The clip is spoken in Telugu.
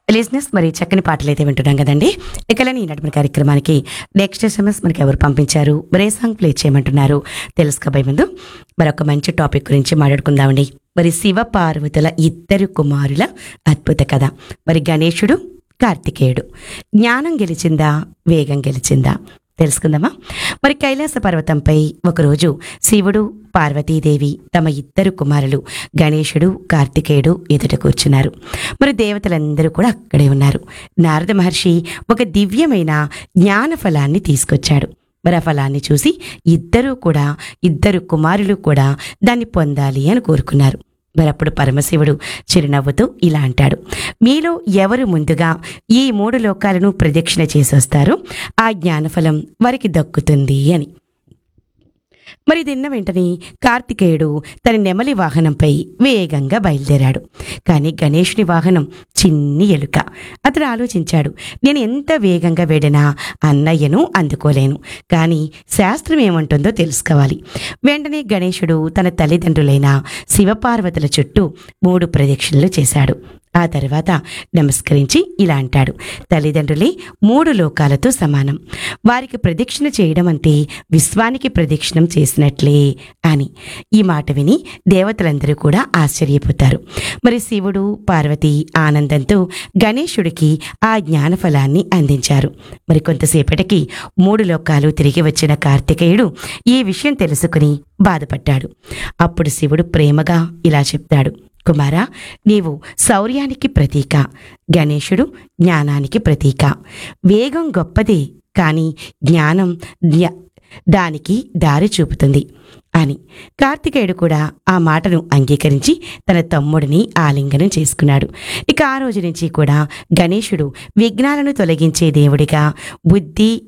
లిజినెస్ మరి చక్కని పాటలు అయితే వింటున్నాం కదండి ఇకలని ఈనాటి కార్యక్రమానికి నెక్స్ట్ ఎస్ఎంఎస్ మనకి ఎవరు పంపించారు మరే సాంగ్ ప్లే చేయమంటున్నారు తెలుసుకోబోయే ముందు మరొక మంచి టాపిక్ గురించి మాట్లాడుకుందామండి మరి శివ పార్వతుల ఇద్దరు కుమారుల అద్భుత కథ మరి గణేశుడు కార్తికేయుడు జ్ఞానం గెలిచిందా వేగం గెలిచిందా తెలుసుకుందామా మరి కైలాస పర్వతంపై ఒకరోజు శివుడు పార్వతీదేవి తమ ఇద్దరు కుమారులు గణేశుడు కార్తికేయుడు ఎదుట కూర్చున్నారు మరి దేవతలందరూ కూడా అక్కడే ఉన్నారు నారద మహర్షి ఒక దివ్యమైన జ్ఞాన ఫలాన్ని తీసుకొచ్చాడు మరి ఆ ఫలాన్ని చూసి ఇద్దరూ కూడా ఇద్దరు కుమారులు కూడా దాన్ని పొందాలి అని కోరుకున్నారు మరి అప్పుడు పరమశివుడు చిరునవ్వుతూ ఇలా అంటాడు మీలో ఎవరు ముందుగా ఈ మూడు లోకాలను ప్రదక్షిణ చేసొస్తారో ఆ జ్ఞానఫలం వారికి దక్కుతుంది అని మరి తిన్న వెంటనే కార్తికేయుడు తన నెమలి వాహనంపై వేగంగా బయలుదేరాడు కానీ గణేషుని వాహనం చిన్ని ఎలుక అతడు ఆలోచించాడు నేను ఎంత వేగంగా వెళ్ళినా అన్నయ్యను అందుకోలేను కానీ శాస్త్రం ఏమంటుందో తెలుసుకోవాలి వెంటనే గణేశుడు తన తల్లిదండ్రులైన శివపార్వతుల చుట్టూ మూడు ప్రదక్షిణలు చేశాడు ఆ తర్వాత నమస్కరించి ఇలా అంటాడు తల్లిదండ్రులే మూడు లోకాలతో సమానం వారికి ప్రదక్షిణ చేయడం అంటే విశ్వానికి ప్రదక్షిణం చేసినట్లే అని ఈ మాట విని దేవతలందరూ కూడా ఆశ్చర్యపోతారు మరి శివుడు పార్వతి ఆనందంతో గణేశుడికి ఆ జ్ఞానఫలాన్ని అందించారు మరి కొంతసేపటికి మూడు లోకాలు తిరిగి వచ్చిన కార్తికేయుడు ఈ విషయం తెలుసుకుని బాధపడ్డాడు అప్పుడు శివుడు ప్రేమగా ఇలా చెప్తాడు కుమారా నీవు శౌర్యానికి ప్రతీక గణేశుడు జ్ఞానానికి ప్రతీక వేగం గొప్పదే కానీ జ్ఞానం జ్ఞ- దానికి దారి చూపుతుంది అని కార్తికేయుడు కూడా ఆ మాటను అంగీకరించి తన తమ్ముడిని ఆలింగనం చేసుకున్నాడు ఇక ఆ రోజు నుంచి కూడా గణేశుడు విఘ్నాలను తొలగించే దేవుడిగా బుద్ధి